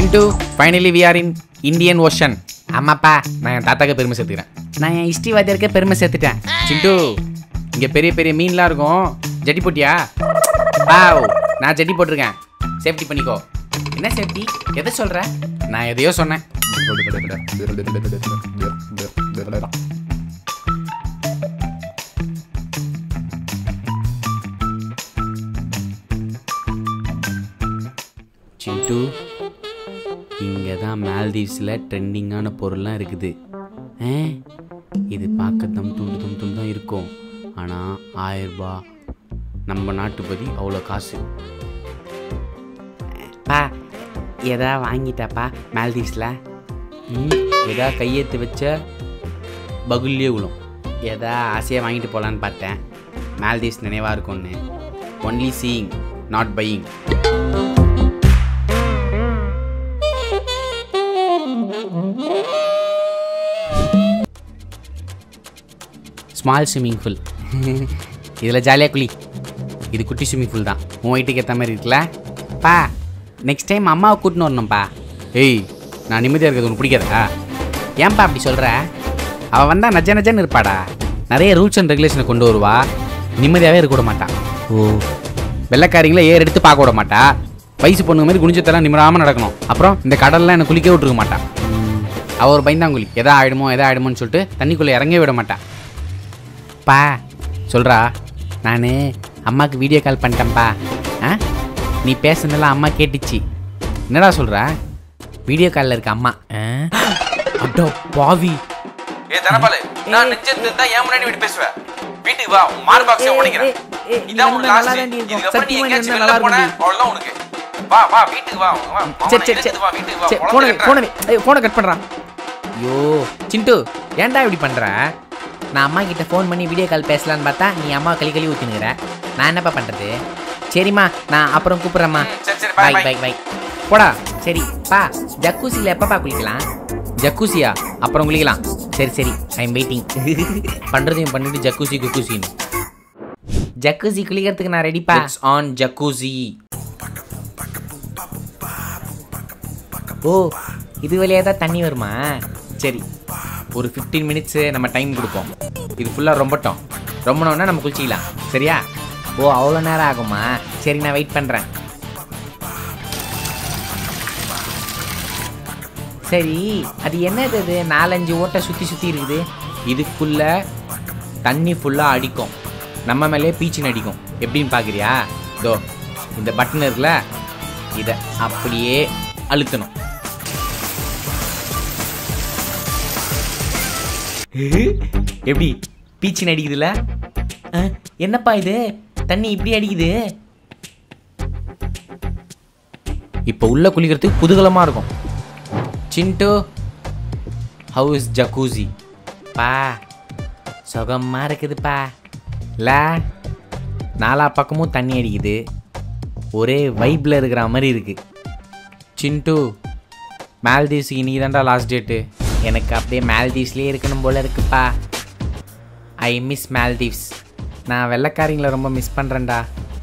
Chintu finally we are in Indian Ocean ஆமாப்பா நான் என் தாத்தாக்கு பெருமை சேர்த்துக்கிறேன் நான் என் ஹிஸ்ட்ரி வாத்தியாருக்கே பெருமை சேர்த்துட்டேன் சிண்டு இங்கே பெரிய பெரிய மீன்லாம் இருக்கும் ஜட்டி போட்டியா பாவ் நான் ஜட்டி போட்டிருக்கேன் சேஃப்டி பண்ணிக்கோ என்ன சேஃப்டி எதை சொல்ற நான் எதையோ சொன்னேன் சிண்டு இங்கே தான் மால்தீவ்ஸில் ட்ரெண்டிங்கான பொருள்லாம் இருக்குது ஆ இது பார்க்க தம் துண்டு தம் துண்டு தான் இருக்கும் ஆனால் ஆயிரரூபா நம்ம நாட்டுப்படி அவ்வளோ காசு பா எதா வாங்கிட்டாப்பா மால்தீவ்ஸில் ம் எதா கையெழுத்து வச்ச பகுல்லே விழும் எதா ஆசையாக வாங்கிட்டு போகலான்னு பார்த்தேன் மால்தீவ்ஸ் நினைவாக இருக்கும்னு only seeing not buying small swimming pool இதில் ஜாலியாக குளி இது குட்டி ஸ்விம்மிங் பூல் தான் உன் வீட்டுக்கு ஏற்ற மாதிரி இருக்குல்ல பா நெக்ஸ்ட் டைம் அம்மாவை கூட்டின்னு வரணும்ப்பா ஏய் நான் நிம்மதியாக இருக்கிறது உனக்கு பிடிக்காதா ஏன்பா அப்படி சொல்கிற அவள் வந்தால் நஜ நஜன்னு இருப்பாடா நிறைய ரூல்ஸ் அண்ட் ரெகுலேஷனை கொண்டு வருவா நிம்மதியாகவே இருக்க விட மாட்டான் ஓ வெள்ளைக்காரிங்கள ஏர் எடுத்து பார்க்க விட மாட்டா வயசு பொண்ணுங்க மாதிரி குனிஞ்சத்தெல்லாம் நிமிராமல் நடக்கணும் அப்புறம் இந்த கடல்லாம் என்னை குளிக்க விட்டுருக்க மாட்டான் அவள் ஒரு பயந்தாங்குழி எதா ஆயிடுமோ எதா ஆயிடுமோன்னு சொல்லிட்டு தண்ணிக்குள்ளே இறங்கவே விட மாட்டான் பா சொல்கிறா நான் அம்மாவுக்கு வீடியோ கால் பண்ணிட்டேன்ப்பா ஆ நீ பேசுனதெல்லாம் அம்மா கேட்டுச்சு என்னடா சொல்கிற வீடியோ காலில் இருக்க அம்மா ஆ? அடோ பாவி ஏ தனபாலு நான் நிச்சயத்து தான் ஏன் முன்னாடி விட்டு பேசுவேன் வீட்டுக்கு வா மாறு பாக்ஸை உடைக்கிறேன் இதான் உன் லாஸ்ட் இதுக்கப்புறம் நீ எங்கேயாச்சும் வெளில போன அவ்வளவுதான் உனக்கு வா வா வீட்டுக்கு வா வா சரி சரி சரி வா வீட்டுக்கு வா சரி குழந்தை ஃபோனை கட்டுறேன். ஃபோனை ஃபோனை கட் பண்ணுறான் ஐயோ சிண்டு ஏன்டா இப்படி பண்ணுற நான் அம்மா கிட்ட ஃபோன் பண்ணி வீடியோ கால் பேசலான்னு பார்த்தா நீ அம்மா களி களி ஊற்றினுங்கிற நான் என்னப்பா பண்ணுறது சரிம்மா நான் அப்புறம் கூப்பிட்றேம்மா ம், சரி சரி bye bye bye bye bye போடா சரி பா ஜக்கூசியில் எப்பப்பா குளிக்கலாம் ஜக்கூசியா அப்புறம் குளிக்கலாம் சரி சரி ஐ எம் வெயிட்டிங் பண்ணுறதையும் பண்ணிட்டு ஜக்கூசி குக்கூசின்னு ஜக்கூசி குளிக்கிறதுக்கு நான் ரெடிப்பா இட்ஸ் ஆன் ஜக்கூசி ஓ இது வழியாக தான் தண்ணி வருமா சரி ஒரு ஃபிஃப்டீன் மினிட்ஸு நம்ம டைம் கொடுப்போம் இது ஃபுல்லாக ரொம்பட்டும் ரொம்பணுன்னா நம்ம குளிச்சிக்கலாம் சரியா ஓ அவ்வளோ நேரம் ஆகுமா சரி நான் வெயிட் பண்ணுறேன் சரி அது என்னது அது நாலஞ்சு ஓட்டை சுற்றி சுற்றி இருக்குது இதுக்குள்ள தண்ணி ஃபுல்லாக அடிக்கும் நம்ம மேலே பீச்சின் அடிக்கும் எப்படின்னு பார்க்குறியா இதோ இந்த பட்டன் இருக்குல்ல இதை அப்படியே அழுத்தணும் எப்படி பீச்சின் அடிக்குதுல்ல ஆ, என்னப்பா இது தண்ணி இப்படி அடிக்குது இப்போ உள்ள குளிக்கிறதுக்கு குதூகலமாக இருக்கும் சிண்டு ஹவு இஸ் ஜக்கூசி பா சுகமாக இருக்குதுப்பா இல்ல நாலா பக்கமும் தண்ணி அடிக்குது ஒரே வைப்பில் இருக்கிற மாதிரி இருக்கு சிண்டு மால்தீவ்ஸுக்கு நீ தான்டா லாஸ்ட் டேட்டு எனக்கு அப்படியே மால்தீவ்ஸ்லேயே இருக்கணும் போல இருக்குப்பா ஐ மிஸ் மால்தீவ்ஸ் நான் வெள்ளைக்காரிங்களை ரொம்ப மிஸ் பண்ணுறேன்டா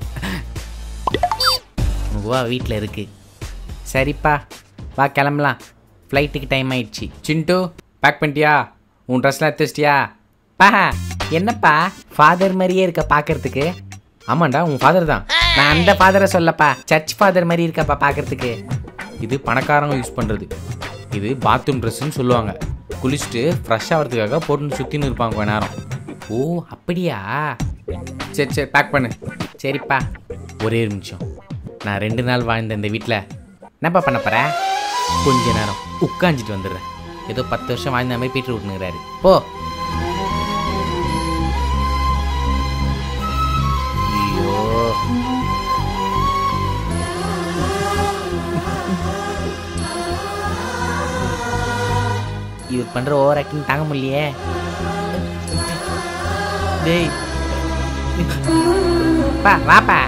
வா வீட்டில் இருக்கு சரிப்பா வா கிளம்பலாம் ஃப்ளைட்டுக்கு டைம் ஆயிடுச்சு சிண்டு பேக் பண்ணிட்டியா உன் ட்ரெஸ்லாம் எடுத்து வச்சிட்டியா பா என்னப்பா ஃபாதர் மாதிரியே இருக்க பார்க்கறதுக்கு ஆமாண்டா உன் ஃபாதர் தான் நான் அந்த ஃபாதரை சொல்லப்பா சர்ச் ஃபாதர் மாதிரி இருக்கப்பா பார்க்கறதுக்கு இது பணக்காரங்க யூஸ் பண்ணுறது இது பாத்ரூம் ட்ரெஸ்ஸுன்னு சொல்லுவாங்க குளிச்சுட்டு ஃப்ரெஷ் ஆகிறதுக்காக போட்டுன்னு சுற்றின்னு இருப்பாங்க கொஞ்ச நேரம் ஓ அப்படியா சரி சரி பேக் பண்ணு சரிப்பா ஒரே ஒரு நிமிஷம் நான் ரெண்டு நாள் வாழ்ந்த இந்த வீட்டில் என்னப்பா பண்ண போகிறேன் கொஞ்ச நேரம் உட்காந்துட்டு வந்துடுறேன் ஏதோ பத்து வருஷம் வாழ்ந்த மாதிரி பீட்டர் விட்டுனுங்கிறாரு போ ஐயோ இவர் பண்ற ஓவர் ஆக்டிங் தாங்க முடியலையே டேய் பா வாப்பா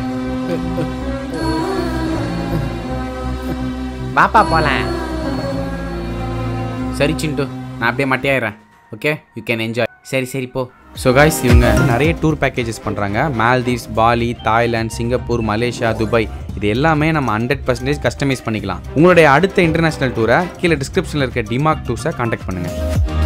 வாப்பா போலாம் சரி சிண்டு நான் அப்படியே மட்டையாயிடுறேன் ஓகே யூ கேன் என்ஜாய் சரி சரி போ ஸோ காய்ஸ் இவங்க நிறைய டூர் பேக்கேஜஸ் பண்ணுறாங்க Maldives Bali Thailand Singapore Malaysia Dubai இது எல்லாமே நம்ம ஹண்ட்ரட் பர்சன்டேஜ் கஸ்டமைஸ் பண்ணிக்கலாம் உங்களுடைய அடுத்த இன்டர்நேஷனல் டூரை கீழே டிஸ்கிரிப்ஷனில் இருக்க டிமார்க் டூர்ஸை காண்டாக்ட் பண்ணுங்கள்